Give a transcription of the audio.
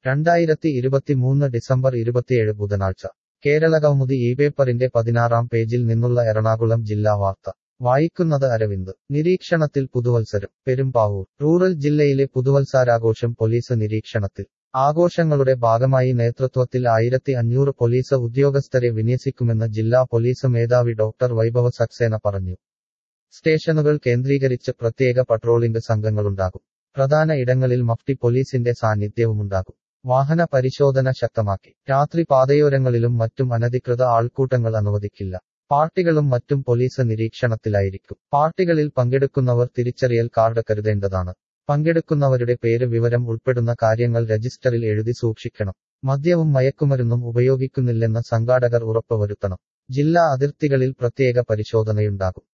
രണ്ടായിരത്തി ഇരുപത്തിമൂന്ന് ഡിസംബർ ഇരുപത്തിയേഴ് ബുധനാഴ്ച കേരളകൗമുദി ഈ പേപ്പറിന്റെ പതിനാറാം പേജിൽ നിന്നുള്ള എറണാകുളം ജില്ലാ വാർത്ത വായിക്കുന്നത് അരവിന്ദ് നിരീക്ഷണത്തിൽ പുതുവത്സരം പെരുമ്പാവൂർ റൂറൽ ജില്ലയിലെ പുതുവത്സരാഘോഷം പോലീസ് നിരീക്ഷണത്തിൽ ആഘോഷങ്ങളുടെ ഭാഗമായി നേതൃത്വത്തിൽ ആയിരത്തി അഞ്ഞൂറ് പോലീസ് ഉദ്യോഗസ്ഥരെ വിന്യസിക്കുമെന്ന് ജില്ലാ പോലീസ് മേധാവി ഡോക്ടർ വൈഭവ സക്സേന പറഞ്ഞു സ്റ്റേഷനുകൾ കേന്ദ്രീകരിച്ച് പ്രത്യേക പട്രോളിംഗ് സംഘങ്ങളുണ്ടാകും പ്രധാന ഇടങ്ങളിൽ മഫ്തി പോലീസിന്റെ സാന്നിധ്യവുമുണ്ടാകും വാഹന പരിശോധന ശക്തമാക്കി രാത്രി പാതയോരങ്ങളിലും മറ്റും അനധികൃത ആൾക്കൂട്ടങ്ങൾ അനുവദിക്കില്ല പാർട്ടികളും മറ്റും പോലീസ് നിരീക്ഷണത്തിലായിരിക്കും പാർട്ടികളിൽ പങ്കെടുക്കുന്നവർ തിരിച്ചറിയൽ കാർഡ് കരുതേണ്ടതാണ് പങ്കെടുക്കുന്നവരുടെ പേര് വിവരം ഉൾപ്പെടുന്ന കാര്യങ്ങൾ രജിസ്റ്ററിൽ എഴുതി സൂക്ഷിക്കണം മദ്യവും മയക്കുമരുന്നും ഉപയോഗിക്കുന്നില്ലെന്ന് സംഘാടകർ ഉറപ്പുവരുത്തണം ജില്ലാ അതിർത്തികളിൽ പ്രത്യേക പരിശോധനയുണ്ടാകും